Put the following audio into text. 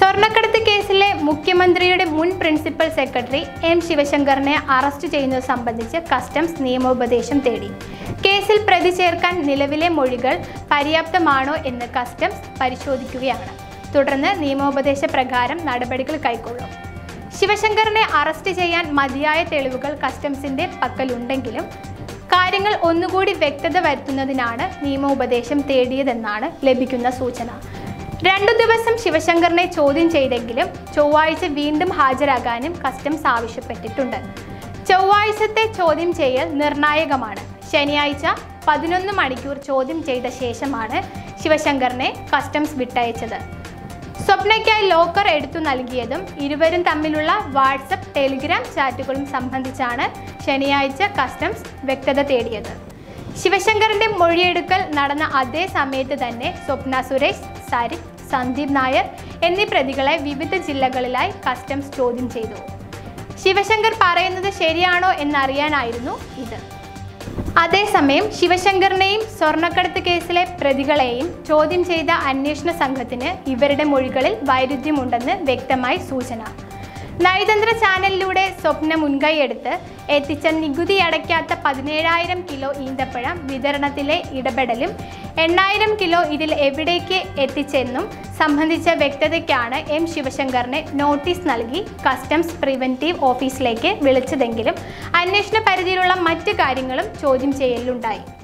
സ്വർണ്ണക്കടത്ത് കേസിലെ മുഖ്യമന്ത്രിയുടെ മുൻ പ്രിൻസിപ്പൽ സെക്രട്ടറി എം ശിവശങ്കറിനെ അറസ്റ്റ് ചെയ്യുന്നത് സംബന്ധിച്ച് കസ്റ്റംസ് നിയമോപദേശം തേടി കേസിൽ പ്രതി ചേർക്കാൻ നിലവിലെ മൊഴികൾ പര്യാപ്തമാണോ എന്ന് കസ്റ്റംസ് പരിശോധിക്കുകയാണ് തുടർന്ന് നിയമോപദേശ പ്രകാരം നടപടികൾ കൈക്കൊള്ളും ശിവശങ്കറിനെ അറസ്റ്റ് ചെയ്യാൻ മതിയായ തെളിവുകൾ കസ്റ്റംസിന്റെ പക്കലുണ്ടെങ്കിലും കാര്യങ്ങൾ ഒന്നുകൂടി വ്യക്തത വരുത്തുന്നതിനാണ് നിയമോപദേശം തേടിയതെന്നാണ് ലഭിക്കുന്ന സൂചന രണ്ടു ദിവസം ശിവശങ്കറിനെ ചോദ്യം ചെയ്തെങ്കിലും ചൊവ്വാഴ്ച വീണ്ടും ഹാജരാകാനും കസ്റ്റംസ് ആവശ്യപ്പെട്ടിട്ടുണ്ട് ചൊവ്വാഴ്ചത്തെ ചോദ്യം ചെയ്യൽ നിർണായകമാണ് ശനിയാഴ്ച പതിനൊന്ന് മണിക്കൂർ ചോദ്യം ചെയ്ത ശേഷമാണ് ശിവശങ്കറിനെ കസ്റ്റംസ് വിട്ടയച്ചത് സ്വപ്നയ്ക്കായി ലോക്കർ എടുത്തു നൽകിയതും ഇരുവരും തമ്മിലുള്ള വാട്സപ്പ് ടെലിഗ്രാം ചാറ്റുകളും സംബന്ധിച്ചാണ് ശനിയാഴ്ച കസ്റ്റംസ് വ്യക്തത തേടിയത് ശിവശങ്കറിന്റെ മൊഴിയെടുക്കൽ നടന്ന അതേ സമയത്ത് തന്നെ സ്വപ്ന സുരേഷ് സരിത് സന്ദീപ് നായർ എന്നീ പ്രതികളെ വിവിധ ജില്ലകളിലായി കസ്റ്റംസ് ചോദ്യം ചെയ്തു ശിവശങ്കർ പറയുന്നത് ശരിയാണോ എന്നറിയാനായിരുന്നു ഇത് അതേസമയം ശിവശങ്കറിനെയും സ്വർണ്ണക്കടത്ത് കേസിലെ പ്രതികളെയും ചോദ്യം ചെയ്ത അന്വേഷണ സംഘത്തിന് ഇവരുടെ മൊഴികളിൽ വൈരുദ്ധ്യമുണ്ടെന്ന് വ്യക്തമായി സൂചന നയതന്ത്ര ചാനലിലൂടെ സ്വപ്ന മുൻകൈയെടുത്ത് എത്തിച്ച നികുതി അടയ്ക്കാത്ത പതിനേഴായിരം കിലോ ഈന്തപ്പഴം വിതരണത്തിലെ ഇടപെടലും എണ്ണായിരം കിലോ ഇതിൽ എവിടേക്ക് എത്തിച്ചെന്നും സംബന്ധിച്ച വ്യക്തതയ്ക്കാണ് എം ശിവശങ്കറിനെ നോട്ടീസ് നൽകി കസ്റ്റംസ് പ്രിവെന്റീവ് ഓഫീസിലേക്ക് വിളിച്ചതെങ്കിലും അന്വേഷണ പരിധിയിലുള്ള മറ്റു കാര്യങ്ങളും ചോദ്യം ചെയ്യലുണ്ടായി